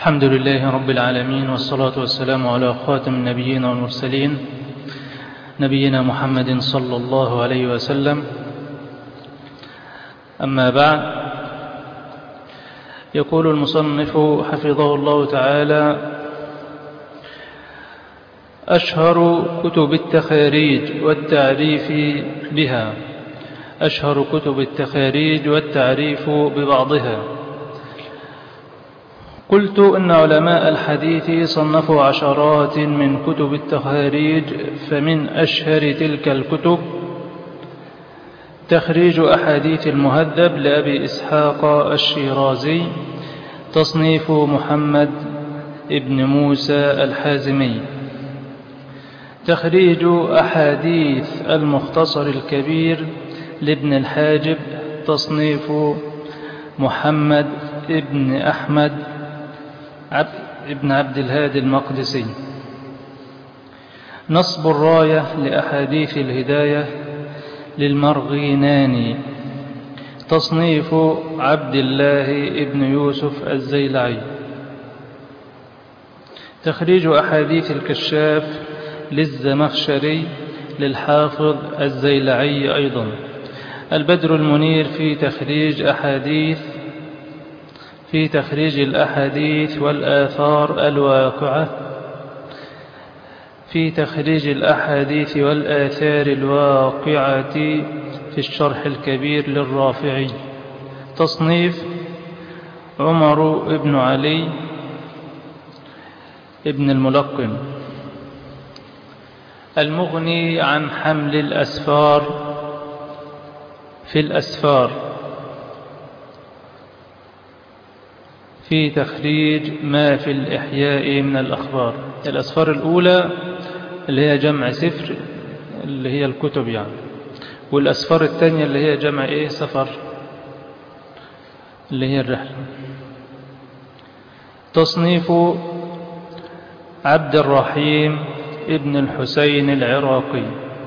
الحمد لله رب العالمين والصلاة والسلام على خاتم النبيين والمرسلين نبينا محمد صلى الله عليه وسلم أما بعد يقول المصنف حفظه الله تعالى أشهر كتب التخاريج والتعريف بها أشهر كتب التخاريج والتعريف ببعضها قلت إن علماء الحديث صنفوا عشرات من كتب التخاريج فمن أشهر تلك الكتب تخريج أحاديث المهذب لأبي إسحاق الشيرازي تصنيف محمد ابن موسى الحازمي تخريج أحاديث المختصر الكبير لابن الحاجب تصنيف محمد ابن أحمد عبد ابن عبد الهادي المقدسي نصب الراية لأحاديث الهداية للمرغيناني تصنيف عبد الله ابن يوسف الزيلعي تخريج أحاديث الكشاف للزمخشري للحافظ الزيلعي أيضا البدر المنير في تخريج أحاديث في تخريج الأحاديث والآثار الواقعة في تخريج الأحاديث والآثار الواقعة في الشرح الكبير للرافعي تصنيف عمر بن علي ابن الملقن المغني عن حمل الأسفار في الأسفار في تخريج ما في الإحياء من الأخبار الأسفار الأولى اللي هي جمع سفر اللي هي الكتب يعني والأسفار الثانية اللي هي جمع إيه سفر اللي هي الرحلة تصنيف عبد الرحيم ابن الحسين العراقي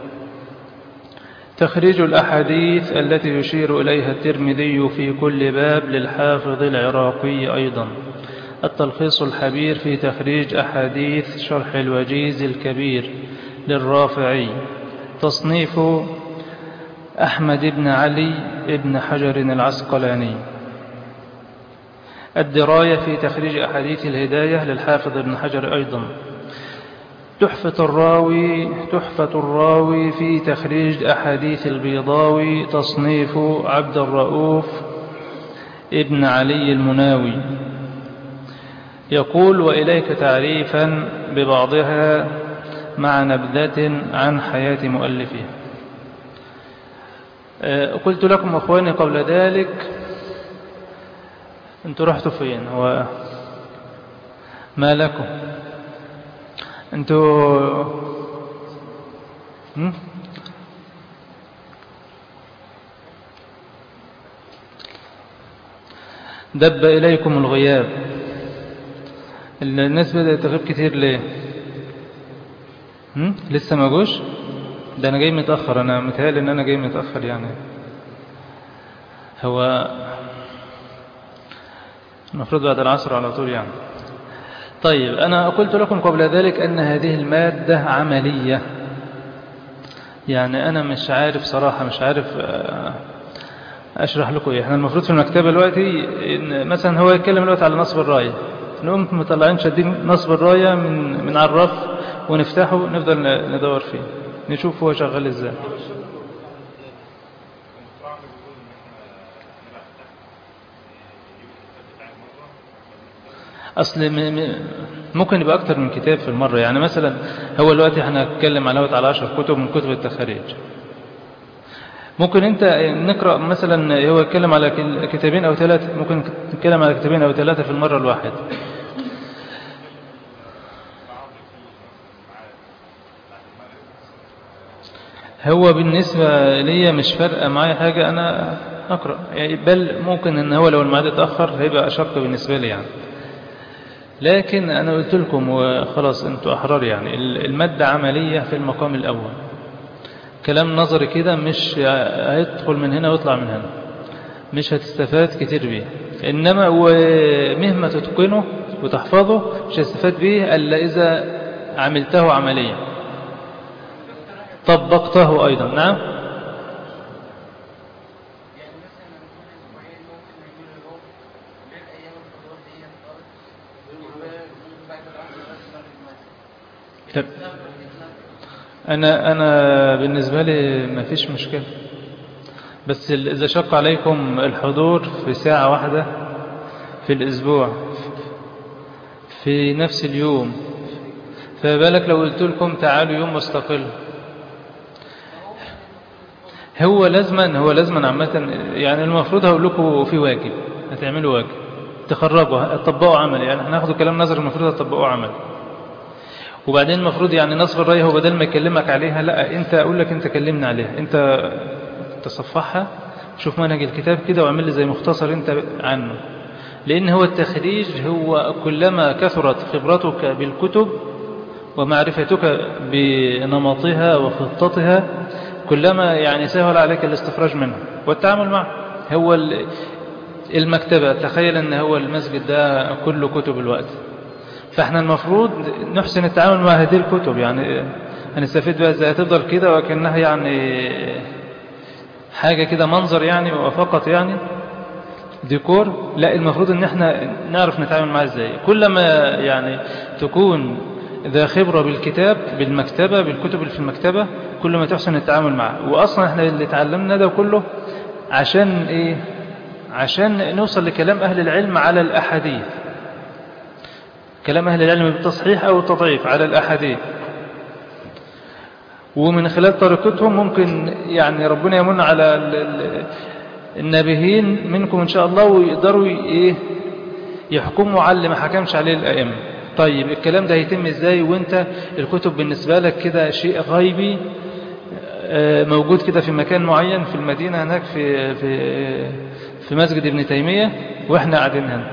تخريج الأحاديث التي يشير إليها الترمذي في كل باب للحافظ العراقي أيضا التلخيص الحبير في تخريج أحاديث شرح الوجيز الكبير للرافعي تصنيف أحمد بن علي بن حجر العسقلاني الدراية في تخريج أحاديث الهداية للحافظ ابن حجر أيضا تحفة الراوي تحفة الراوي في تخريج أحاديث البيضاوي تصنيف عبد الرؤوف ابن علي المناوي يقول وإليك تعريفا ببعضها مع نبذة عن حياة مؤلفه قلت لكم أخواني قبل ذلك أنتوا رحتوا فين هو ما لكم أنتوا هم؟ دب إليكم الغياب الناس بدأت تغيب كتير ليه هم؟ لسه ما جوش ده أنا جاي متأخر أنا متهيألي إن أنا جاي متأخر يعني هو المفروض بعد العصر على طول يعني طيب أنا قلت لكم قبل ذلك أن هذه المادة عملية يعني أنا مش عارف صراحة مش عارف أشرح لكم إيه احنا المفروض في المكتبة دلوقتي إن مثلا هو يتكلم دلوقتي على نصب الراية نقوم مطلعين شادين نصب الراية من من على الرف ونفتحه نفضل ندور فيه نشوف هو شغال ازاي أصل ممكن يبقى أكتر من كتاب في المرة يعني مثلا هو دلوقتي احنا هنتكلم على على 10 كتب من كتب التخاريج ممكن انت نقرأ مثلا هو يتكلم على كتابين أو ثلاثة ممكن نتكلم على كتابين أو ثلاثة في المرة الواحدة هو بالنسبة لي مش فارقة معايا حاجة أنا أقرأ يعني بل ممكن ان هو لو الميعاد اتأخر هيبقى أشق بالنسبة لي يعني لكن أنا قلت لكم وخلاص أنتوا أحرار يعني المادة عملية في المقام الأول كلام نظري كده مش هيدخل من هنا ويطلع من هنا مش هتستفاد كتير بيه إنما ومهما تتقنه وتحفظه مش هتستفاد به إلا إذا عملته عمليا طبقته أيضا نعم طب أنا أنا بالنسبة لي ما فيش مشكلة بس إذا شق عليكم الحضور في ساعة واحدة في الأسبوع في نفس اليوم فبالك لو قلت لكم تعالوا يوم مستقل هو لازما هو لازما عامة يعني المفروض هقول لكم في واجب هتعملوا واجب تخرجوا هتطبقوا عمل يعني احنا هناخد كلام نظري المفروض هتطبقوا عمل وبعدين المفروض يعني نصب الرأي هو بدل ما يكلمك عليها لا انت اقول لك انت كلمنا عليها انت تصفحها شوف منهج الكتاب كده واعمل لي زي مختصر انت عنه لان هو التخريج هو كلما كثرت خبرتك بالكتب ومعرفتك بنمطها وخطتها كلما يعني سهل عليك الاستخراج منها والتعامل معه هو المكتبة تخيل ان هو المسجد ده كله كتب الوقت فاحنا المفروض نحسن التعامل مع هذه الكتب يعني هنستفيد بها ازاي هتفضل كده وكأنها يعني حاجة كده منظر يعني وفقط يعني ديكور لا المفروض ان احنا نعرف نتعامل معها ازاي كلما يعني تكون ذا خبرة بالكتاب بالمكتبة بالكتب اللي في المكتبة كل ما تحسن التعامل معه وأصلا احنا اللي تعلمنا ده كله عشان ايه عشان نوصل لكلام أهل العلم على الأحاديث كلام أهل العلم بالتصحيح أو التضعيف على الأحاديث ومن خلال طريقتهم ممكن يعني ربنا يمن على النابهين منكم إن شاء الله ويقدروا ايه يحكموا على اللي ما حكمش عليه الأئمة طيب الكلام ده هيتم ازاي وانت الكتب بالنسبة لك كده شيء غيبي موجود كده في مكان معين في المدينة هناك في في في مسجد ابن تيمية واحنا قاعدين هنا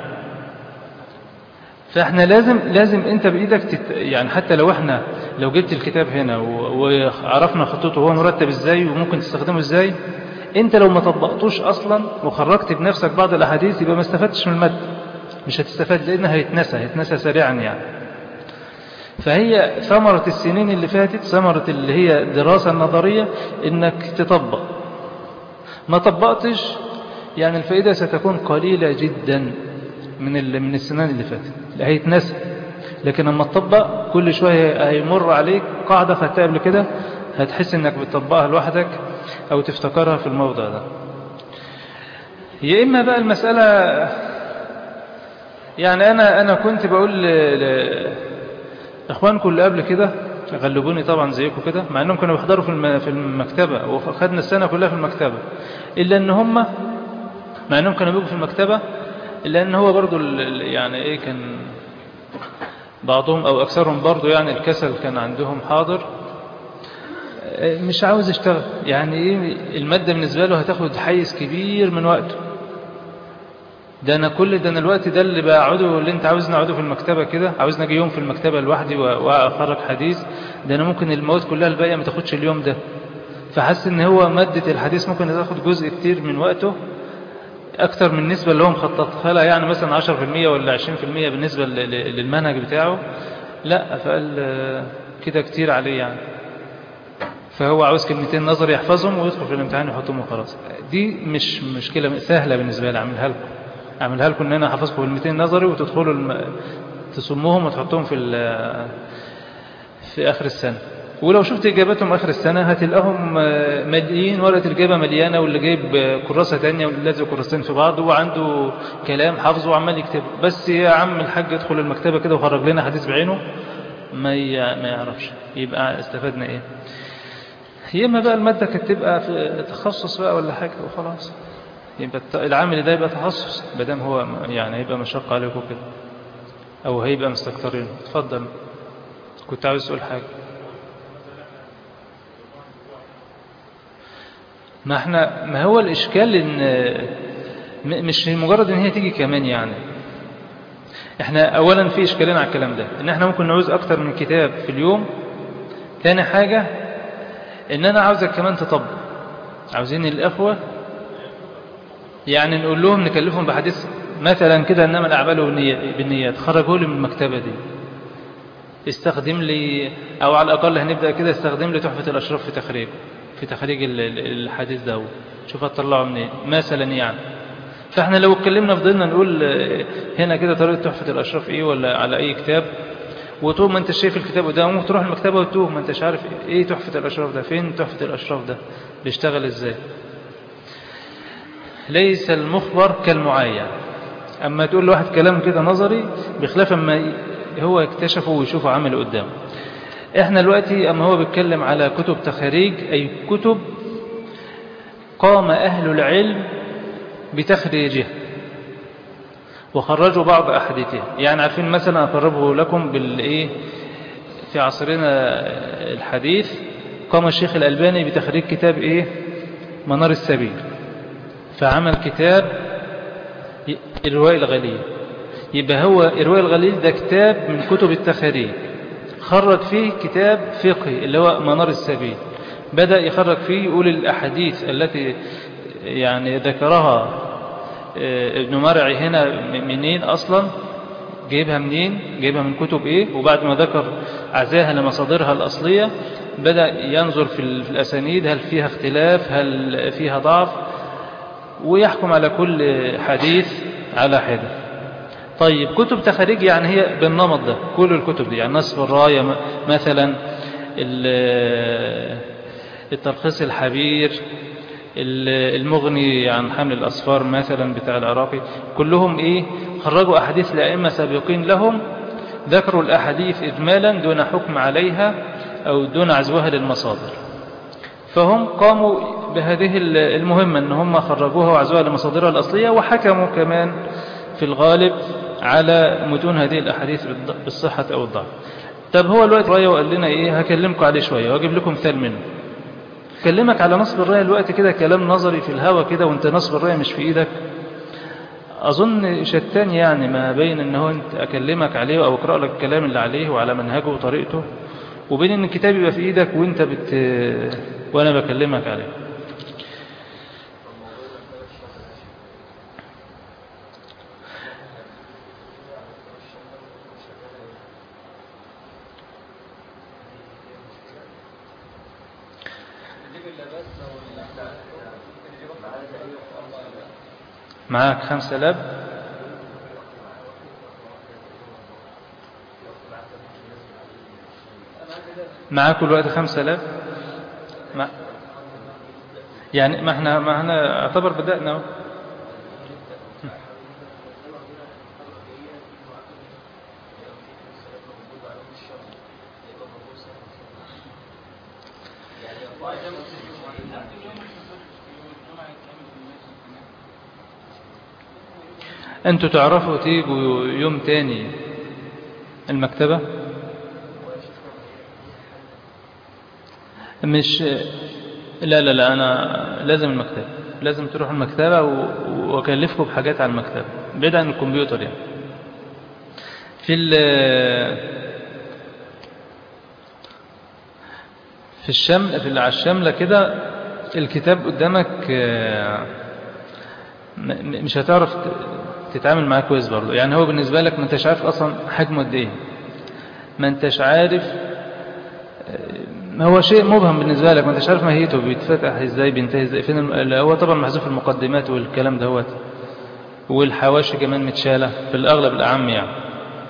فاحنا لازم لازم انت بايدك تت يعني حتى لو احنا لو جبت الكتاب هنا وعرفنا خطته هو مرتب ازاي وممكن تستخدمه ازاي انت لو ما طبقتوش اصلا وخرجت بنفسك بعض الاحاديث يبقى ما استفدتش من الماده مش هتستفاد لأنها هيتنسى هيتنسى سريعا يعني فهي ثمرة السنين اللي فاتت ثمرة اللي هي دراسة النظرية انك تطبق ما طبقتش يعني الفائدة ستكون قليلة جدا من من السنين اللي فاتت هيتنسى لكن لما تطبق كل شوية هيمر عليك قاعدة خدتها قبل كده هتحس انك بتطبقها لوحدك او تفتكرها في الموضع ده يا اما بقى المسألة يعني أنا أنا كنت بقول لإخوانكم اللي قبل كده غلبوني طبعا زيكم كده مع أنهم كانوا بيحضروا في في المكتبة وخدنا السنة كلها في المكتبة إلا أن هم مع أنهم كانوا بيجوا في المكتبة إلا أن هو برضو يعني إيه كان بعضهم أو أكثرهم برضو يعني الكسل كان عندهم حاضر مش عاوز يشتغل يعني إيه المادة بالنسبة له هتاخد حيز كبير من وقته ده انا كل ده انا الوقت ده اللي بقعده اللي انت عاوزني اقعده في المكتبه كده عاوزني اجي يوم في المكتبه لوحدي واخرج حديث ده انا ممكن المواد كلها الباقيه ما تاخدش اليوم ده فحس ان هو ماده الحديث ممكن تاخد جزء كتير من وقته اكتر من النسبه اللي هو مخططها لها يعني مثلا 10% ولا 20% بالنسبه للمنهج بتاعه لا فقال كده كتير عليه يعني فهو عاوز كلمتين نظري يحفظهم ويدخل في الامتحان يحطهم وخلاص دي مش مشكله سهله بالنسبه لي اعملها لكم اعملها لكم ان انا احفظكم كلمتين نظري وتدخلوا الم... تصموهم وتحطوهم في ال... في اخر السنه ولو شفت اجاباتهم اخر السنه هتلاقيهم مليين ورقه الاجابه مليانه واللي جايب كراسه ثانيه واللي لازق كراستين في بعض وعنده كلام حافظه وعمال يكتبه بس يا عم الحاج ادخل المكتبه كده وخرج لنا حديث بعينه ما ي... ما يعرفش يبقى استفدنا ايه يا اما بقى الماده كانت تبقى في تخصص بقى ولا حاجه وخلاص يبقى العامل ده يبقى تخصص بدام هو يعني هيبقى مشق عليكم كده او هيبقى مستكترين اتفضل كنت عاوز تقول حاجه ما احنا ما هو الاشكال ان مش مجرد ان هي تيجي كمان يعني احنا اولا في اشكالين على الكلام ده ان احنا ممكن نعوز اكتر من كتاب في اليوم تاني حاجة ان انا عاوزك كمان تطبق عاوزين الاخوة يعني نقول لهم نكلفهم بحديث مثلا كده إنما الأعمال بالنيات- بالنيات خرجوا لي من المكتبة دي استخدم لي أو على الأقل هنبدأ كده استخدم لي تحفة الأشراف في تخريج في تخريج ال- ال- الحديث ده شوف هتطلعه منين مثلا يعني فاحنا لو اتكلمنا فضلنا نقول آه، هنا كده طريقة تحفة الأشراف ايه ولا على أي كتاب وطول ما انت شايف الكتاب قدامك تروح المكتبة وتوه ما انتش عارف ايه تحفة الأشراف ده فين تحفة الأشراف ده بيشتغل ازاي ليس المخبر كالمعين أما تقول لواحد كلام كده نظري بخلاف أما ي- هو يكتشفه ويشوفه عمله قدامه احنا دلوقتي أما هو بيتكلم على كتب تخاريج أي كتب قام أهل العلم بتخريجها وخرجوا بعض أحاديثها يعني عارفين مثلا أقربه لكم بالإيه في عصرنا الحديث قام الشيخ الألباني بتخريج كتاب إيه منار السبيل فعمل كتاب الرواية الغليل يبقى هو الرواية الغليل ده كتاب من كتب التخاريج خرج فيه كتاب فقهي اللي هو منار السبيل بدأ يخرج فيه يقول الأحاديث التي يعني ذكرها آه، ابن مرعي هنا م- منين أصلا جايبها منين جايبها من كتب إيه وبعد ما ذكر عزاها لمصادرها الأصلية بدأ ينظر في ال- في الأسانيد هل فيها اختلاف هل فيها ضعف ويحكم على كل حديث على حدة طيب كتب تخاريج يعني هي بالنمط ده كل الكتب دي يعني نصف الراية م- مثلا ال- التلخيص الحبير ال- المغني عن حمل الأصفار مثلا بتاع العراقي كلهم إيه خرجوا أحاديث لأئمة سابقين لهم ذكروا الأحاديث إجمالا دون حكم عليها أو دون عزوها للمصادر فهم قاموا بهذه ال- المهمة أن هم خرجوها وعزوها لمصادرها الأصلية وحكموا كمان في الغالب على متون هذه الأحاديث بالض- بالصحة أو الضعف طب هو الوقت رأيه وقال لنا إيه هكلمكم عليه شوية وأجيب لكم مثال منه كلمك على نصب الراية الوقت كده كلام نظري في الهوا كده وانت نصب الراية مش في ايدك اظن شتان يعني ما بين ان هو انت اكلمك عليه او اقرا لك الكلام اللي عليه وعلى منهجه وطريقته وبين ان الكتاب يبقى في ايدك وانت بت وانا بكلمك عليه معاك خمسة لاب معاك الوقت خمسة لاب مع... يعني ما احنا ما احنا اعتبر بدأنا اهو. انتوا تعرفوا تيجوا يوم تاني المكتبة مش لا لا لا انا لازم المكتبة لازم تروحوا المكتبة و- واكلفكم بحاجات على المكتبة بعيد عن الكمبيوتر يعني في ال في الشمل في على الشملة كده الكتاب قدامك آه، م- م- مش هتعرف ت- تتعامل معاه كويس برضه يعني هو بالنسبة لك ما انتش عارف اصلا حجمه قد ايه ما انتش عارف آه، هو شيء مبهم بالنسبة لك ما انتش عارف ماهيته بيتفتح ازاي بينتهي ازاي فين الم... هو طبعا محذوف المقدمات والكلام دهوت والحواشي كمان متشالة في الأغلب الأعم يعني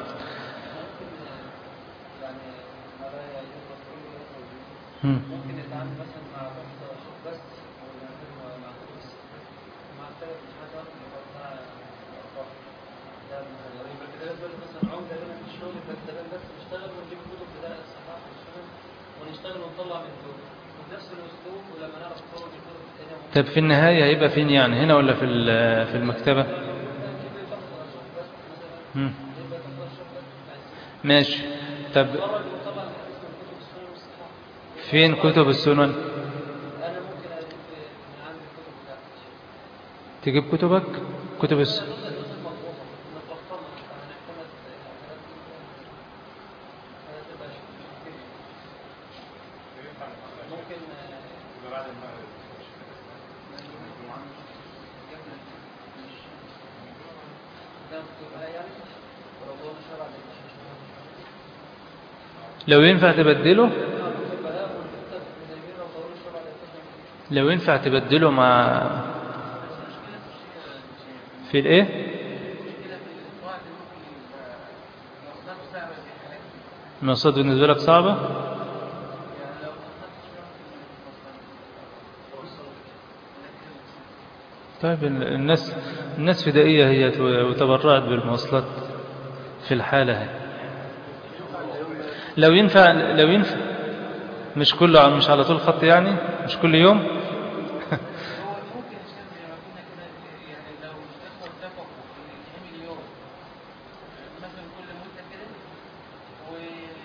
مم. ممكن يتعامل مثلا مع واحدة شوف بس ويعملوا مع كويس مع الثالث مش حاجة واحدة يبقى مع الأربعة ده مثلا يبقى كده بالنسبة لي مثلا عمدة لنا في الشغل يبقى كده بس نشتغل ونجيب الكتب بتاع الصحاح والسنن ونشتغل ونطلع من دول وبنفس الأسلوب ولما نعرف نطور الكتب التانية ممكن طب في النهاية هيبقى فين يعني هنا ولا في ال- في المكتبة نجيب تحفظ أشوف بس مثلا مم. يبقى تحفظ أشوف بس بس ماشي طب نخرج ونطلع الحديث من كتب السنن والصحاح فين كتب السنن أنا ممكن أجيب من عندي الكتب بتاعتي تجيب كتبك كتب الس... تبقى يعني ولو هو شرع للشيخ لو ينفع تبدله تبقى لا والكتاب زي مين لو ضروري شرع للشيخ لو ينفع تبدله مع في الايه المواصلات بالنسبة لك صعبة طيب ال- الناس الناس فدائية هي وتبرعت بالمواصلات في الحالة هي لو ينفع لو ينفع مش كل مش على طول خط يعني مش كل يوم هو ممكن يسمي ربنا كده يعني لو الاخوه اتفقوا ان يتعمل يوم مثلا كل مده كده و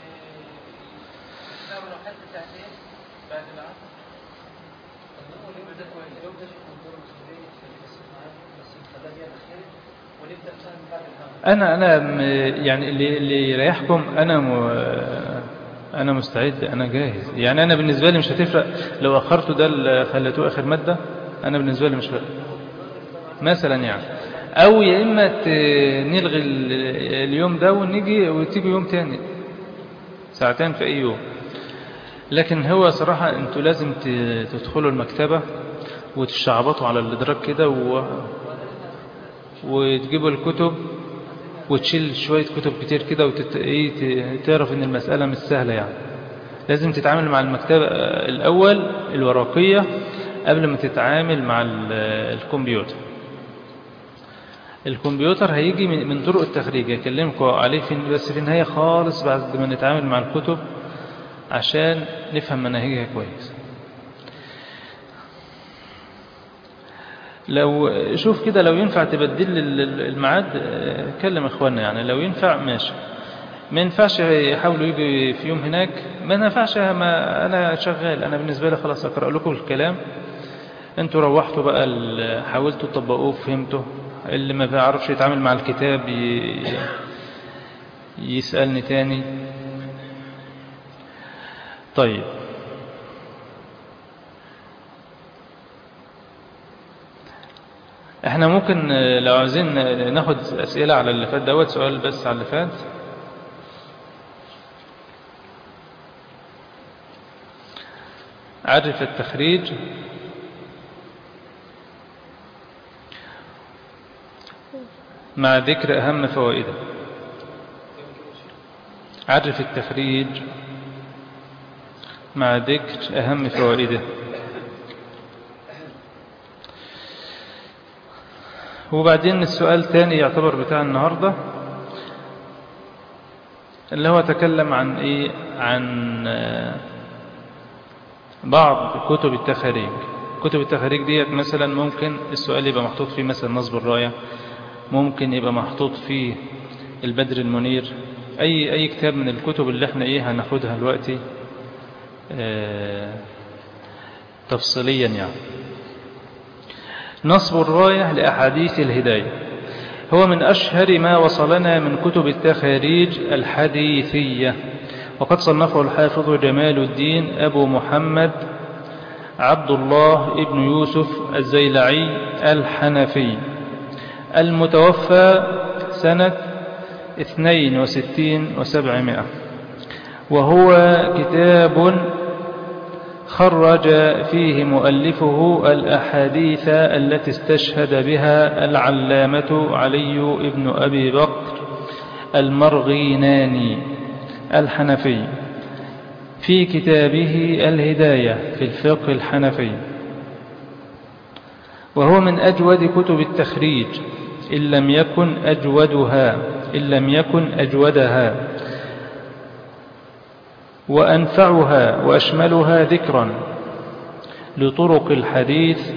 يشتغلوا حتى ساعتين بعد العصر هو اليوم ده كويس اليوم ده شيخ منظور مسؤولية خليه بس معاه بس الخلايا بيها خير ونبدأ مثلا من بعد الهم انا انا م- يعني اللي اللي يريحكم انا م- انا مستعد انا جاهز يعني انا بالنسبه لي مش هتفرق لو اخرته ده اللي خليته اخر ماده انا بالنسبه لي مش فارق مثلا يعني او يا اما ت- نلغي ال- اليوم ده ونيجي وتيجي يوم تاني ساعتين في اي يوم لكن هو صراحه انتوا لازم ت- تدخلوا المكتبه وتشعبطوا على الادراك كده و... وتجيبوا الكتب وتشيل شوية كتب كتير كده وتعرف ان المسألة مش سهلة يعني لازم تتعامل مع المكتبة الأول الورقية قبل ما تتعامل مع ال- الكمبيوتر الكمبيوتر هيجي من من طرق التخريج أكلمكم عليه في بس في النهاية خالص بعد ما نتعامل مع الكتب عشان نفهم مناهجها كويس لو شوف كده لو ينفع تبدل لي ال- ال- الميعاد آه، كلم اخواننا يعني لو ينفع ماشي ما ينفعش يحاولوا يجي في يوم هناك ما ينفعش ما انا شغال انا بالنسبه لي خلاص اقرا لكم الكلام انتوا روحتوا بقى ال- حاولتوا تطبقوه فهمتوا اللي ما بيعرفش يتعامل مع الكتاب ي- يسالني تاني طيب احنا ممكن آه، لو عايزين آه، ناخد اسئله على اللي فات دوت سؤال بس على اللي فات عرف التخريج مع ذكر اهم فوائده عرف التخريج مع ذكر اهم فوائده وبعدين السؤال الثاني يعتبر بتاع النهاردة اللي هو تكلم عن ايه عن آه، بعض كتب التخاريج كتب التخاريج ديت مثلا ممكن السؤال يبقى محطوط فيه مثلا نصب الراية ممكن يبقى محطوط فيه البدر المنير اي اي كتاب من الكتب اللي احنا ايه هناخدها دلوقتي آه، تفصيليا يعني نصب الراية لأحاديث الهداية هو من أشهر ما وصلنا من كتب التخاريج الحديثية وقد صنفه الحافظ جمال الدين أبو محمد عبد الله ابن يوسف الزيلعي الحنفي المتوفى سنة 62 وسبعمائة وهو كتاب خرج فيه مؤلفه الأحاديث التي استشهد بها العلامة علي بن أبي بكر المرغيناني الحنفي في كتابه الهداية في الفقه الحنفي وهو من أجود كتب التخريج إن لم يكن أجودها إن لم يكن أجودها وأنفعها وأشملها ذكرا لطرق الحديث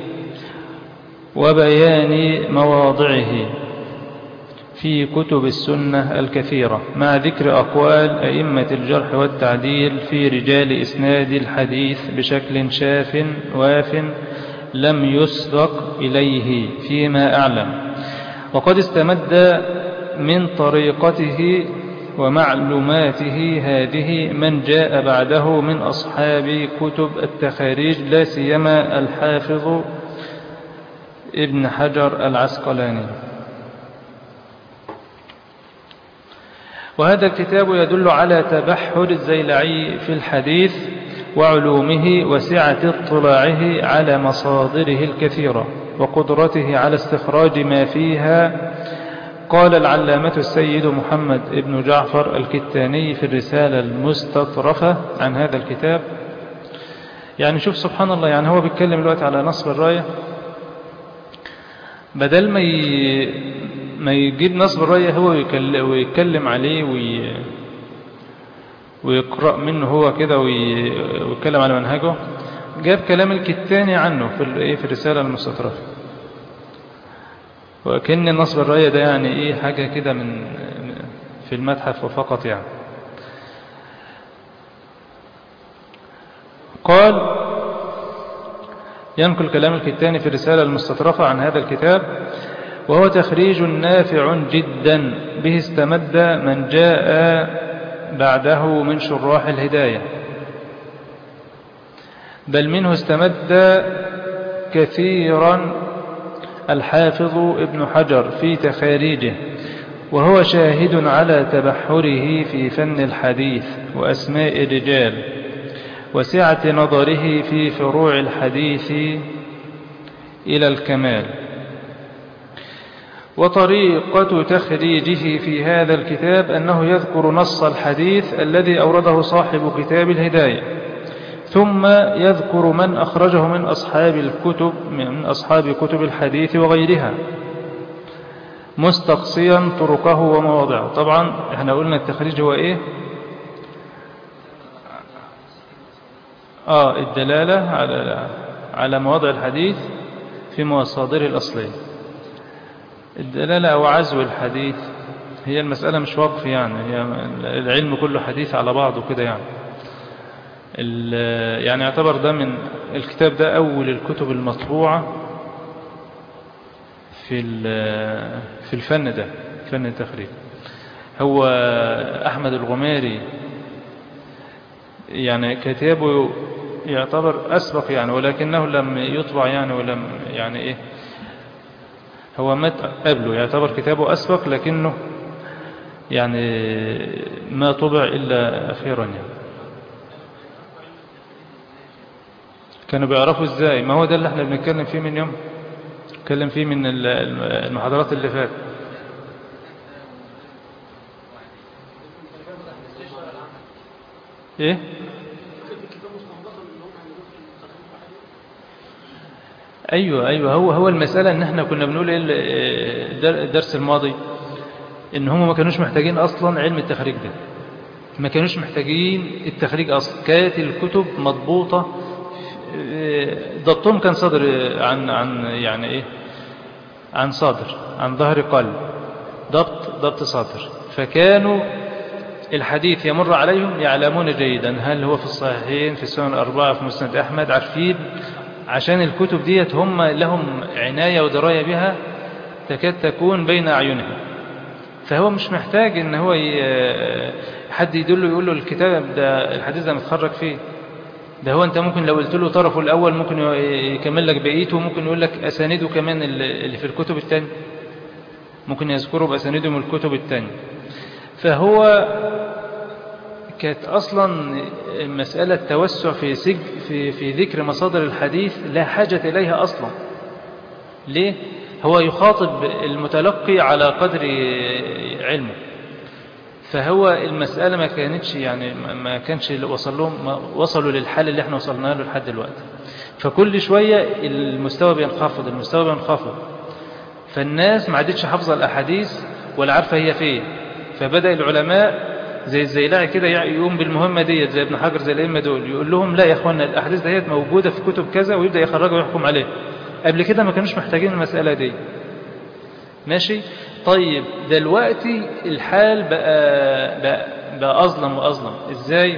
وبيان مواضعه في كتب السنة الكثيرة مع ذكر أقوال أئمة الجرح والتعديل في رجال إسناد الحديث بشكل شاف واف لم يسبق إليه فيما أعلم وقد استمد من طريقته ومعلوماته هذه من جاء بعده من أصحاب كتب التخاريج لا سيما الحافظ ابن حجر العسقلاني وهذا الكتاب يدل على تبحر الزيلعي في الحديث وعلومه وسعة اطلاعه على مصادره الكثيرة وقدرته على استخراج ما فيها قال العلامة السيد محمد ابن جعفر الكتاني في الرسالة المستطرفة عن هذا الكتاب يعني شوف سبحان الله يعني هو بيتكلم دلوقتي على نصب الراية بدل ما ي... ما يجيب نصب الراية هو ويكل- ويتكلم عليه وي... ويقرأ منه هو كده وي... ويتكلم على منهجه جاب كلام الكتاني عنه في ال- إيه في الرسالة المستطرفة وكأن النصب الراية ده يعني ايه حاجة كده من في المتحف وفقط يعني قال ينقل كلام الكتاني في الرسالة المستطرفة عن هذا الكتاب وهو تخريج نافع جدا به استمد من جاء بعده من شراح الهداية بل منه استمد كثيرا الحافظ ابن حجر في تخاريجه وهو شاهد على تبحره في فن الحديث وأسماء الرجال وسعة نظره في فروع الحديث إلى الكمال وطريقة تخريجه في هذا الكتاب أنه يذكر نص الحديث الذي أورده صاحب كتاب الهداية ثم يذكر من أخرجه من أصحاب الكتب من أصحاب كتب الحديث وغيرها مستقصيا طرقه ومواضعه طبعا احنا قلنا التخريج هو ايه اه الدلالة على على مواضع الحديث في مصادره الأصلية الدلالة أو عزو الحديث هي المسألة مش وقف يعني هي العلم كله حديث على بعضه كده يعني ال- يعني يعتبر ده من الكتاب ده أول الكتب المطبوعة في ال- في الفن ده فن التخريج هو أحمد الغماري يعني كتابه يعتبر أسبق يعني ولكنه لم يطبع يعني ولم يعني إيه هو مات قبله يعتبر كتابه أسبق لكنه يعني ما طبع إلا أخيرا يعني كانوا بيعرفوا ازاي ما هو ده اللي احنا بنتكلم فيه من يوم نتكلم فيه من ال- المحاضرات اللي فاتت ايه ايوه ايوه هو هو المساله ان احنا كنا بنقول ايه ال- الدر- الدرس الماضي ان هم ما كانوش محتاجين اصلا علم التخريج ده ما كانوش محتاجين التخريج اصلا كانت الكتب مضبوطه ضبطهم كان صدر عن عن يعني ايه عن صدر عن ظهر قلب ضبط ضبط صدر فكانوا الحديث يمر عليهم يعلمون جيدا هل هو في الصحيحين في السنن الأربعة في مسند أحمد عارفين عشان الكتب ديت هم لهم عناية ودراية بها تكاد تكون بين أعينهم فهو مش محتاج ان هو ي- حد يدله يقول له الكتاب ده الحديث ده متخرج فيه ده هو انت ممكن لو قلت له طرفه الاول ممكن يكمل لك بقيته وممكن يقول لك اسانيده كمان اللي اللي في الكتب الثانيه ممكن يذكره باسانيده من الكتب الثانيه فهو كانت اصلا مساله توسع في سج في في ذكر مصادر الحديث لا حاجه اليها اصلا ليه هو يخاطب المتلقي على قدر علمه فهو المسألة ما كانتش يعني ما كانش اللي وصل لهم ما وصلوا للحل اللي احنا وصلنا له لحد دلوقتي فكل شوية المستوى بينخفض المستوى بينخفض فالناس ما عادتش حافظة الأحاديث ولا عارفة هي فين فبدأ العلماء زي الزيلاعي كده يقوم بالمهمة ديت زي ابن حجر زي الأئمة دول يقول لهم لا يا اخوانا الأحاديث ديت موجودة في كتب كذا ويبدأ يخرجها ويحكم عليها قبل كده ما كانوش محتاجين المسألة دي ماشي طيب دلوقتي الحال بقى, بقى, بقى أظلم وأظلم إزاي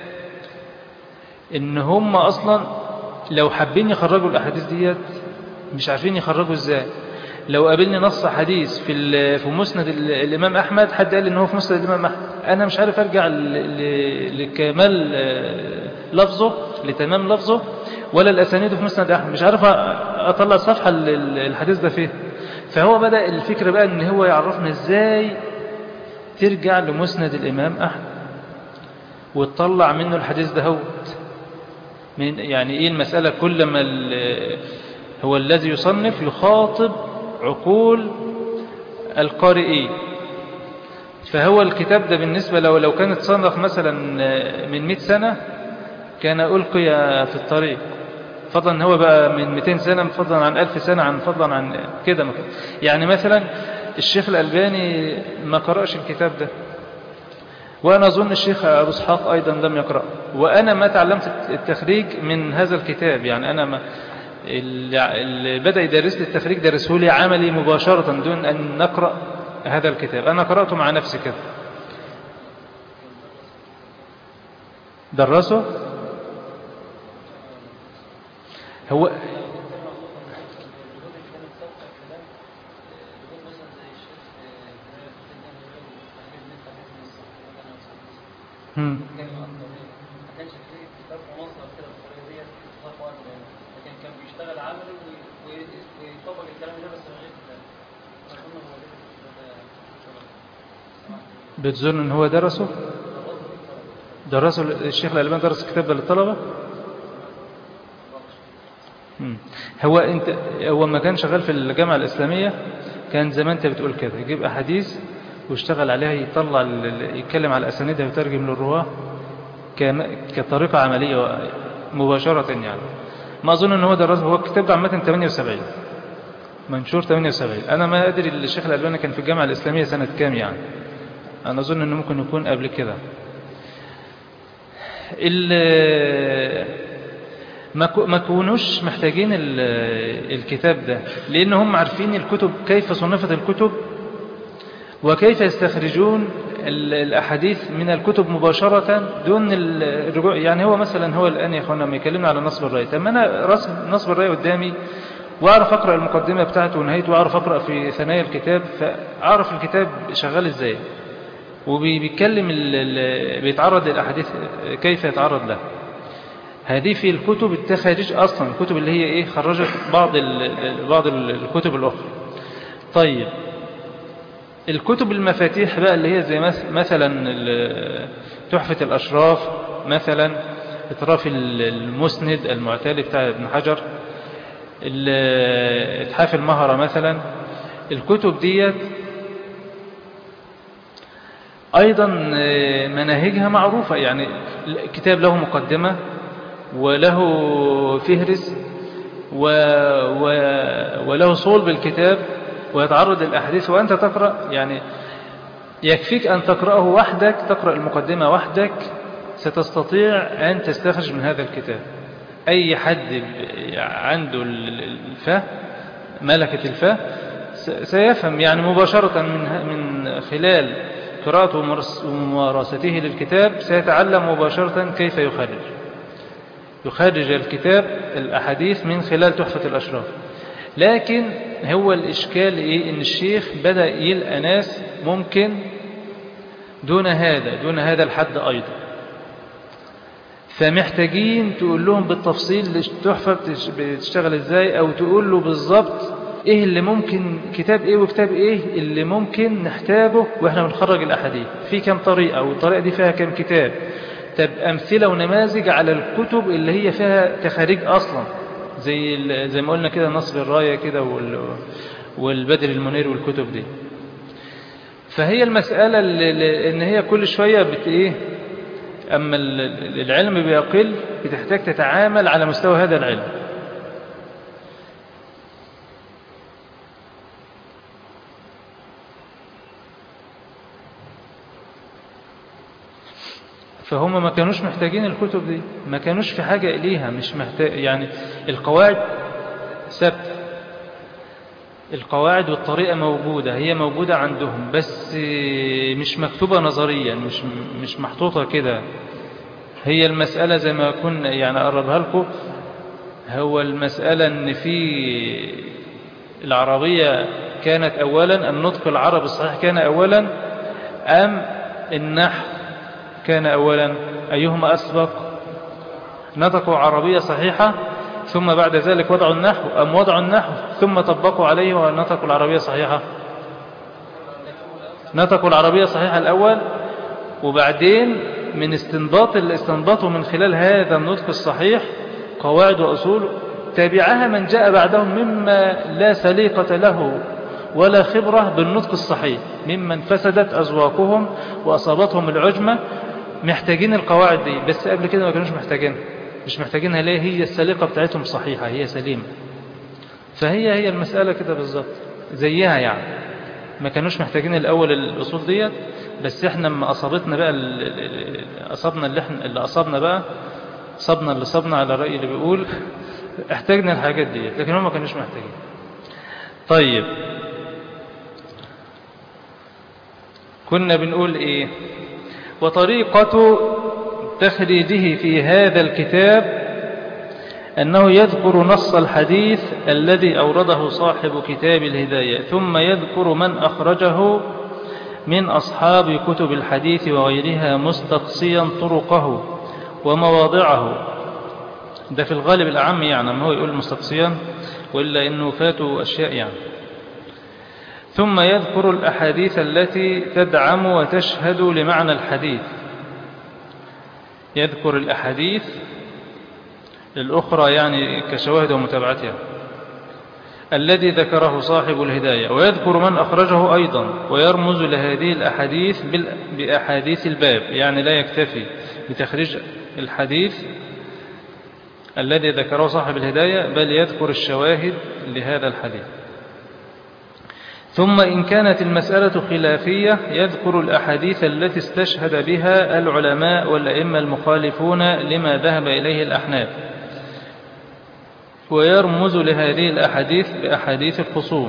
إن هم أصلا لو حابين يخرجوا الأحاديث ديت مش عارفين يخرجوا إزاي لو قابلني نص حديث في ال- في مسند ال- الإمام أحمد حد قال لي إن هو في مسند الإمام أحمد أنا مش عارف أرجع ل- ل- لكمال آه، لفظه لتمام لفظه ولا الأسانيد في مسند أحمد مش عارف أ- أطلع الصفحة اللي الحديث ده فيه فهو بدأ الفكرة بقى إن هو يعرفنا إزاي ترجع لمسند الإمام أحمد وتطلع منه الحديث ده هوت من يعني إيه المسألة كل ما ال- هو الذي يصنف يخاطب عقول القارئين فهو الكتاب ده بالنسبة لو لو كان اتصنف مثلا من 100 سنة كان ألقي في الطريق فضلا ان هو بقى من 200 سنة فضلا عن 1000 سنة عن فضلا عن كده ما كان- يعني مثلا الشيخ الألباني ما قرأش الكتاب ده وأنا أظن الشيخ أبو اسحاق أيضا لم يقرأ وأنا ما تعلمت التخريج من هذا الكتاب يعني أنا ما اللي اللي بدأ يدرس لي التخريج درسه لي عملي مباشرة دون أن نقرأ هذا الكتاب أنا قرأته مع نفسي كده درسه هو هم. ما كانش فيه كتاب في مصر كده بالطريقه ديت اطلاق وقت يعني لكن كان بيشتغل عملي وي- وي- ويطبق الكلام ده بس من غير كتاب اظن هو ده بتظن ان هو درسه درسه الشيخ الألباني درس الكتاب ده للطلبة مم. هو انت هو ما كان شغال في الجامعة الإسلامية كان زمان انت بتقول كده يجيب أحاديث ويشتغل عليها يطلع ال- ال- يتكلم على أسانيدها ويترجم للرواه كم- كطريقة عملية مباشرة يعني ما أظن ان هو درسه هو الكتاب ده عامة 78 منشور 78 أنا ما أدري الشيخ الألباني كان في الجامعة الإسلامية سنة كام يعني أنا أظن أنه ممكن يكون قبل كده ال- ما كو- ما كونوش محتاجين ال- الكتاب ده لأن هم عارفين الكتب كيف صنفت الكتب وكيف يستخرجون ال- الأحاديث من الكتب مباشرة دون ال- الرجوع يعني هو مثلا هو الآن يا أخوانا لما يكلمنا على نصب الرأي طب ما أنا رسم نصب الرأي قدامي وأعرف أقرأ المقدمة بتاعته ونهايته وأعرف أقرأ في ثنايا الكتاب فأعرف الكتاب شغال إزاي وبيتكلم ال- ال- بيتعرض للأحاديث كيف يتعرض له هذه في الكتب التخارج أصلا الكتب اللي هي إيه خرجت بعض ال- بعض ال- الكتب الأخرى طيب الكتب المفاتيح بقى اللي هي زي مس- مثلا ال- تحفة الأشراف مثلا إطراف ال- المسند المعتالي بتاع ابن حجر ال- إتحاف المهرة مثلا الكتب ديت أيضا آه، مناهجها معروفة يعني الكتاب له مقدمة وله فهرس و... و... وله صلب الكتاب ويتعرض للأحاديث وأنت تقرأ يعني يكفيك أن تقرأه وحدك تقرأ المقدمة وحدك ستستطيع أن تستخرج من هذا الكتاب أي حد ب- عنده ال- الفهم ملكة الفهم س- سيفهم يعني مباشرة من ه- من خلال قراءته ومرس- وممارسته للكتاب سيتعلم مباشرة كيف يخرج يخرج الكتاب الأحاديث من خلال تحفة الأشراف لكن هو الإشكال إيه إن الشيخ بدأ يلقى ناس ممكن دون هذا دون هذا الحد أيضا فمحتاجين تقول لهم بالتفصيل التحفة بتش- بتشتغل ازاي او تقول له بالظبط ايه اللي ممكن كتاب ايه وكتاب ايه اللي ممكن نحتاجه واحنا بنخرج الاحاديث في كم طريقة والطريقة دي فيها كم كتاب طب امثلة ونماذج على الكتب اللي هي فيها تخاريج اصلا زي ال- زي ما قلنا كده نصب الراية كده وال- والبدر المنير والكتب دي فهي المسألة اللي اللي- ان هي كل شوية بت ايه أما ال- ال- العلم بيقل بتحتاج تتعامل على مستوى هذا العلم فهم ما كانوش محتاجين الكتب دي ما كانوش في حاجة إليها مش محتاج يعني القواعد ثابتة القواعد والطريقة موجودة هي موجودة عندهم بس مش مكتوبة نظريا مش مش محطوطة كده هي المسألة زي ما كنا يعني أقربها لكم هو المسألة أن في العربية كانت أولا النطق العربي الصحيح كان أولا أم النحو كان أولا أيهما أسبق نطقوا عربية صحيحة ثم بعد ذلك وضعوا النحو أم وضعوا النحو ثم طبقوا عليه ونطقوا العربية صحيحة نطقوا العربية صحيحة الأول وبعدين من استنباط اللي استنبطوا من خلال هذا النطق الصحيح قواعد وأصول تابعها من جاء بعدهم مما لا سليقة له ولا خبرة بالنطق الصحيح ممن فسدت أزواقهم وأصابتهم العجمة محتاجين القواعد دي بس قبل كده ما كانوش محتاجينها مش محتاجينها ليه هي السليقة بتاعتهم صحيحة هي سليمة فهي هي المسألة كده بالظبط زيها يعني ما كانوش محتاجين الأول الأصول ديت بس احنا لما أصابتنا بقى ال- ال- ال- أصابنا اللي احنا اللي أصابنا بقى صبنا اللي صبنا على الرأي اللي بيقول احتاجنا الحاجات ديت لكن هم ما كانوش محتاجين طيب كنا بنقول ايه وطريقة تخريجه في هذا الكتاب أنه يذكر نص الحديث الذي أورده صاحب كتاب الهداية ثم يذكر من أخرجه من أصحاب كتب الحديث وغيرها مستقصيا طرقه ومواضعه ده في الغالب الأعم يعني ما هو يقول مستقصيا وإلا إنه فاتوا أشياء يعني ثم يذكر الأحاديث التي تدعم وتشهد لمعنى الحديث يذكر الأحاديث الأخرى يعني كشواهد ومتابعتها الذي ذكره صاحب الهداية ويذكر من أخرجه أيضا ويرمز لهذه الأحاديث بال- بأحاديث الباب يعني لا يكتفي بتخريج الحديث الذي ذكره صاحب الهداية بل يذكر الشواهد لهذا الحديث ثم إن كانت المسألة خلافية يذكر الأحاديث التي استشهد بها العلماء والأئمة المخالفون لما ذهب إليه الأحناف ويرمز لهذه الأحاديث بأحاديث الخصوم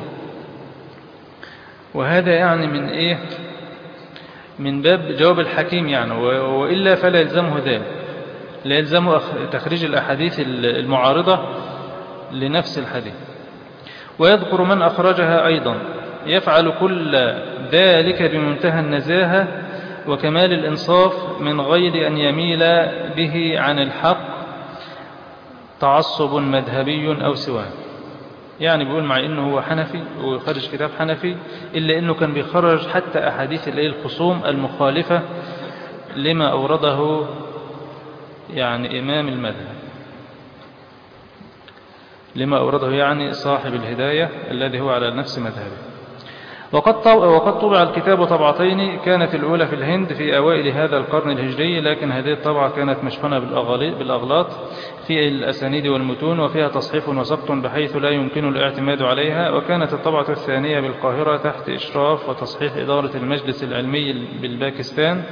وهذا يعني من إيه من باب جواب الحكيم يعني و- وإلا فلا يلزمه ذلك لا يلزمه أخ- تخريج الأحاديث المعارضة لنفس الحديث ويذكر من أخرجها أيضا يفعل كل ذلك بمنتهى النزاهة وكمال الإنصاف من غير أن يميل به عن الحق تعصب مذهبي أو سواه يعني بيقول مع إنه هو حنفي ويخرج كتاب حنفي إلا إنه كان بيخرج حتى أحاديث اللي هي الخصوم المخالفة لما أورده يعني إمام المذهب لما أورده يعني صاحب الهداية الذي هو على نفس مذهبه وقد طو- وقد طبع الكتاب طبعتين كانت الأولى في الهند في أوائل هذا القرن الهجري لكن هذه الطبعة كانت مشحونة بالأغالي- بالأغلاط في الأسانيد والمتون وفيها تصحيف وسقط بحيث لا يمكن الاعتماد عليها وكانت الطبعة الثانية بالقاهرة تحت إشراف وتصحيح إدارة المجلس العلمي بالباكستان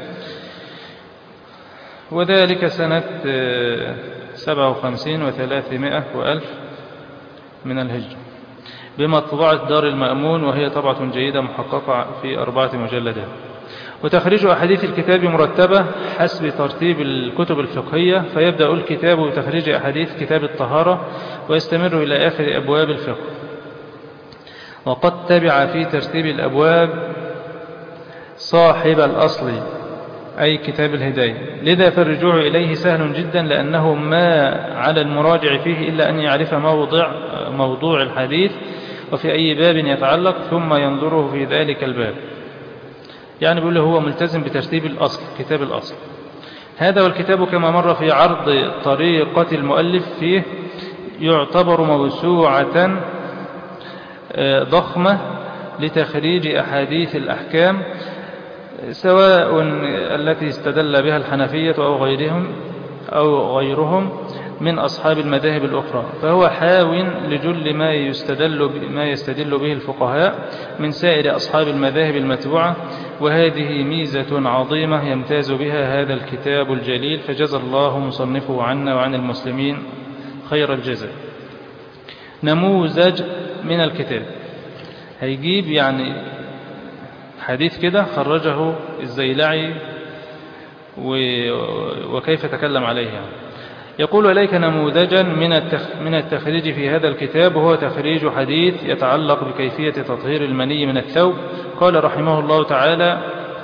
وذلك سنة آه، سبعة وخمسين وثلاثمائة وألف من الهجرة بمطبعة دار المأمون وهي طبعة جيدة محققة في أربعة مجلدات وتخريج أحاديث الكتاب مرتبة حسب ترتيب الكتب الفقهية فيبدأ الكتاب بتخريج أحاديث كتاب الطهارة ويستمر إلى آخر أبواب الفقه وقد تبع في ترتيب الأبواب صاحب الأصل أي كتاب الهداية لذا فالرجوع إليه سهل جدا لأنه ما على المراجع فيه إلا أن يعرف موضع, موضوع الحديث وفي أي باب يتعلق ثم ينظره في ذلك الباب يعني بيقول له هو ملتزم بترتيب الأصل كتاب الأصل هذا والكتاب كما مر في عرض طريقة المؤلف فيه يعتبر موسوعة آه، ضخمة لتخريج أحاديث الأحكام سواء التي استدل بها الحنفية أو غيرهم أو غيرهم من أصحاب المذاهب الأخرى فهو حاو لجل ما يستدل ما يستدل به الفقهاء من سائر أصحاب المذاهب المتبوعة وهذه ميزة عظيمة يمتاز بها هذا الكتاب الجليل فجزى الله مصنفه عنا وعن المسلمين خير الجزاء نموذج من الكتاب هيجيب يعني حديث كده خرجه الزيلعي و- وكيف تكلم عليه يعني. يقول إليك نموذجا من التخ من التخريج في هذا الكتاب وهو تخريج حديث يتعلق بكيفية تطهير المني من الثوب قال رحمه الله تعالى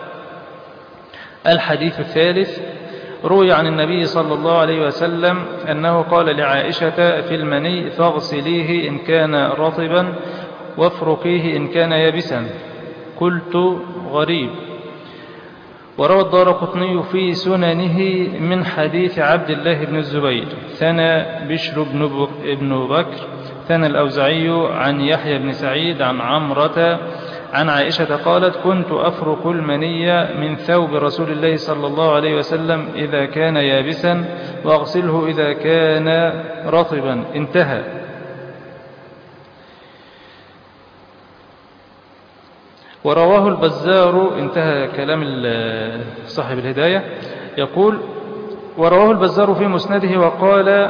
الحديث الثالث روي عن النبي صلى الله عليه وسلم أنه قال لعائشة في المني فاغسليه إن كان رطبا وافركيه إن كان يبسا قلت غريب وروى الدار قطني في سننه من حديث عبد الله بن الزبير ثنى بشر بن بك- بن بكر ثنى الأوزعي عن يحيى بن سعيد عن عمرة عن عائشة قالت كنت أفرق المني من ثوب رسول الله صلى الله عليه وسلم إذا كان يابسا وأغسله إذا كان رطبا انتهى ورواه البزار انتهى كلام ال- صاحب الهداية يقول ورواه البزار في مسنده وقال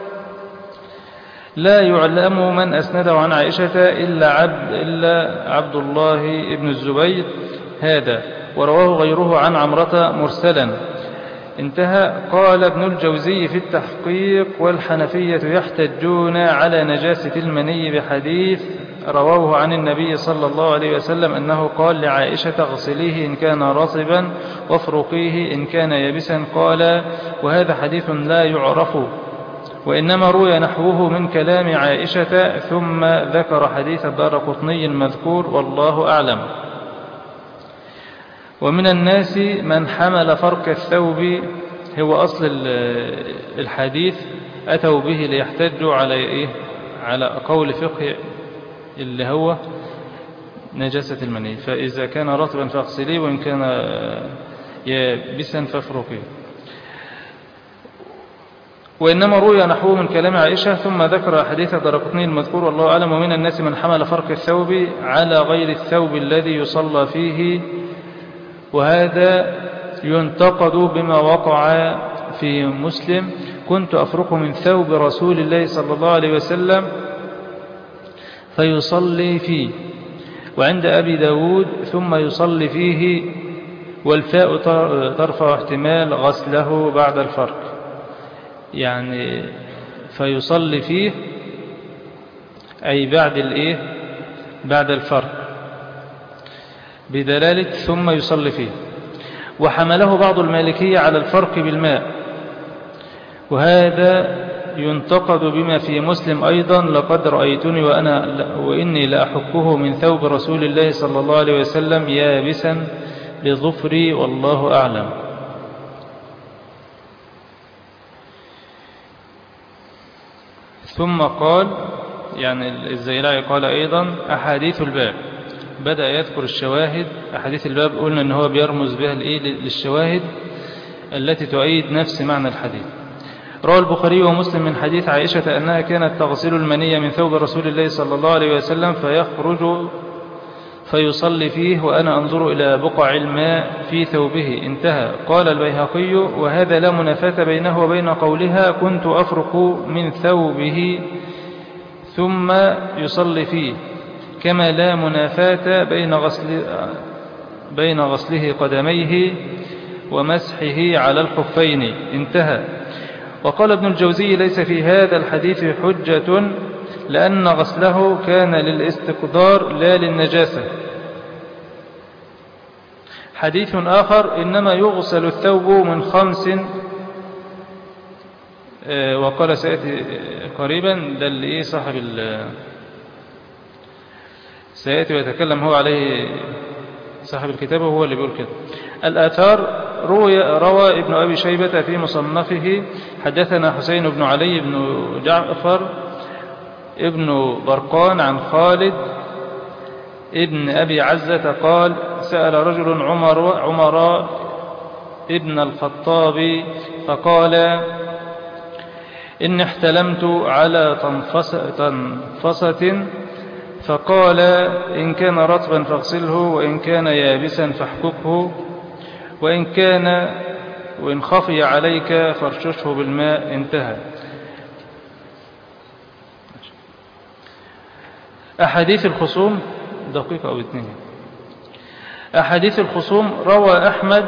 لا يعلم من أسنده عن عائشة إلا عبد, إلا عبد الله بن الزبير هذا ورواه غيره عن عمرة مرسلا انتهى قال ابن الجوزي في التحقيق والحنفية يحتجون على نجاسة المني بحديث رواه عن النبي صلى الله عليه وسلم أنه قال لعائشة اغسليه إن كان رطبا وافرقيه إن كان يابسا قال وهذا حديث لا يعرف وإنما روي نحوه من كلام عائشة ثم ذكر حديث الدار قطني المذكور والله أعلم ومن الناس من حمل فرك الثوب هو أصل ال- الحديث أتوا به ليحتجوا على إيه؟ على قول فقه اللي هو نجاسة المني فإذا كان رطبا فاغسليه وإن كان يابسا فافرقيه وإنما روي نحوه من كلام عائشة ثم ذكر حديث درقطني المذكور والله أعلم ومن الناس من حمل فرق الثوب على غير الثوب الذي يصلى فيه وهذا ينتقد بما وقع في مسلم كنت أفرق من ثوب رسول الله صلى الله عليه وسلم فيصلي فيه وعند أبي داود ثم يصلي فيه والفاء ترفع احتمال غسله بعد الفرق يعني فيصلي فيه أي بعد الإيه بعد الفرق بدلالة ثم يصلي فيه وحمله بعض المالكية على الفرق بالماء وهذا ينتقد بما في مسلم أيضا لقد رأيتني وأنا وإني لأحكه من ثوب رسول الله صلى الله عليه وسلم يابسا بظفري والله أعلم ثم قال يعني الزيلعي قال أيضا أحاديث الباب بدأ يذكر الشواهد أحاديث الباب قلنا أنه هو بيرمز بها للشواهد التي تؤيد نفس معنى الحديث روى البخاري ومسلم من حديث عائشة أنها كانت تغسل المنية من ثوب رسول الله صلى الله عليه وسلم فيخرج فيصلي فيه وأنا أنظر إلى بقع الماء في ثوبه انتهى قال البيهقي وهذا لا منافاة بينه وبين قولها كنت أفرق من ثوبه ثم يصلي فيه كما لا منافاة بين غسل بين غسله قدميه ومسحه على الخفين انتهى وقال ابن الجوزي ليس في هذا الحديث حجة لأن غسله كان للاستقدار لا للنجاسة حديث آخر إنما يغسل الثوب من خمس وقال سيأتي قريبا ده اللي إيه صاحب سيأتي ويتكلم هو عليه صاحب الكتاب هو اللي بيقول كده الآثار روي روى ابن أبي شيبة في مصنفه حدثنا حسين بن علي بن جعفر ابن برقان عن خالد ابن أبي عزة قال سأل رجل عمر عمر ابن الخطاب فقال إن احتلمت على تنفسة فقال إن كان رطبا فاغسله وإن كان يابسا فاحككه وإن كان وإن خفي عليك فارششه بالماء انتهى أحاديث الخصوم دقيقة أو اثنين أحاديث الخصوم روى أحمد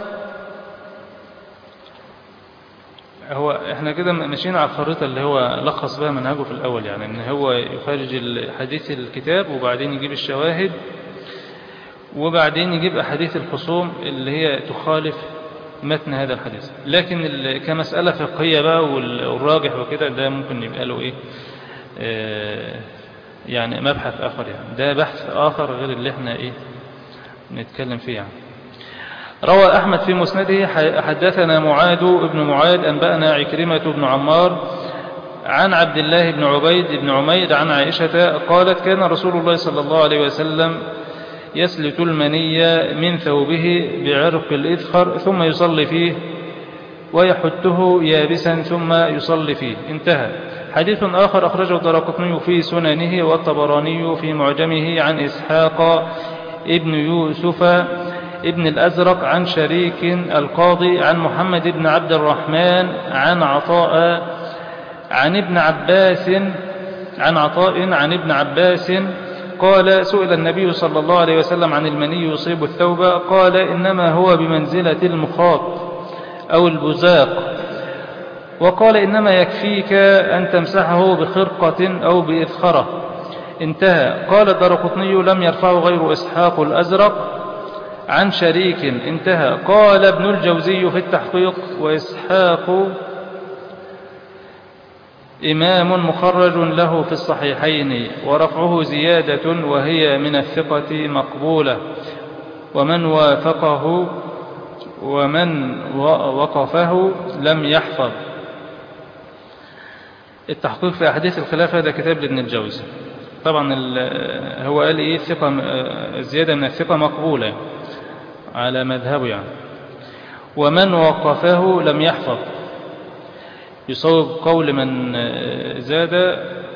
هو احنا كده ماشيين على الخريطة اللي هو لخص بها منهجه في الأول يعني ان هو يخرج حديث الكتاب وبعدين يجيب الشواهد وبعدين يجيب أحاديث الخصوم اللي هي تخالف متن هذا الحديث لكن كمسألة فقهية بقى والراجح وكده ده ممكن يبقى له إيه آه يعني مبحث آخر يعني ده بحث آخر غير اللي احنا إيه نتكلم فيه يعني. روى أحمد في مسنده حدثنا معاذ بن معاذ أنبأنا عكرمة بن عمار عن عبد الله بن عبيد بن عمير عن عائشة قالت كان رسول الله صلى الله عليه وسلم يسلت المني من ثوبه بعرق الإذخر ثم يصلي فيه ويحته يابسا ثم يصلي فيه انتهى حديث آخر أخرجه الدرقطني في سننه والطبراني في معجمه عن إسحاق ابن يوسف ابن الأزرق عن شريك القاضي عن محمد بن عبد الرحمن عن عطاء عن ابن عباس عن عطاء عن ابن عباس قال سئل النبي صلى الله عليه وسلم عن المني يصيب الثوب قال إنما هو بمنزلة المخاط أو البزاق وقال إنما يكفيك أن تمسحه بخرقة أو بإذخرة انتهى قال الدرقطني لم يرفعه غير إسحاق الأزرق عن شريك انتهى قال ابن الجوزي في التحقيق وإسحاق إمام مخرج له في الصحيحين ورفعه زيادة وهي من الثقة مقبولة ومن وافقه ومن وقفه لم يحفظ التحقيق في أحاديث الخلافة ده كتاب لابن الجوزي طبعا هو قال إيه ثقة زيادة من الثقة مقبولة على مذهبه يعني ومن وقفه لم يحفظ يصوب قول من زاد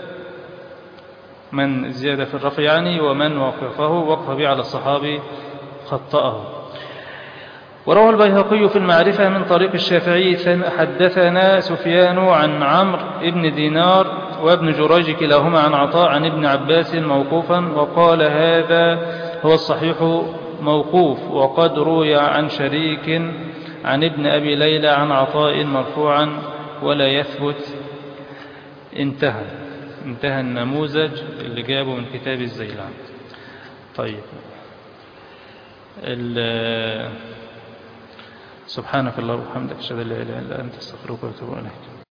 من زياد في الرفع يعني ومن وقفه وقف به على الصحابي خطأه وروى البيهقي في المعرفة من طريق الشافعي حدثنا سفيان عن عمرو بن دينار وابن جريج كلاهما عن عطاء عن ابن عباس موقوفا وقال هذا هو الصحيح موقوف وقد روي عن شريك عن ابن أبي ليلى عن عطاء مرفوعا ولا يثبت انتهى انتهى النموذج اللي جابه من كتاب الزيلان طيب سبحانك اللهم وبحمدك اشهد ان لا اله الا انت استغفرك واتوب اليك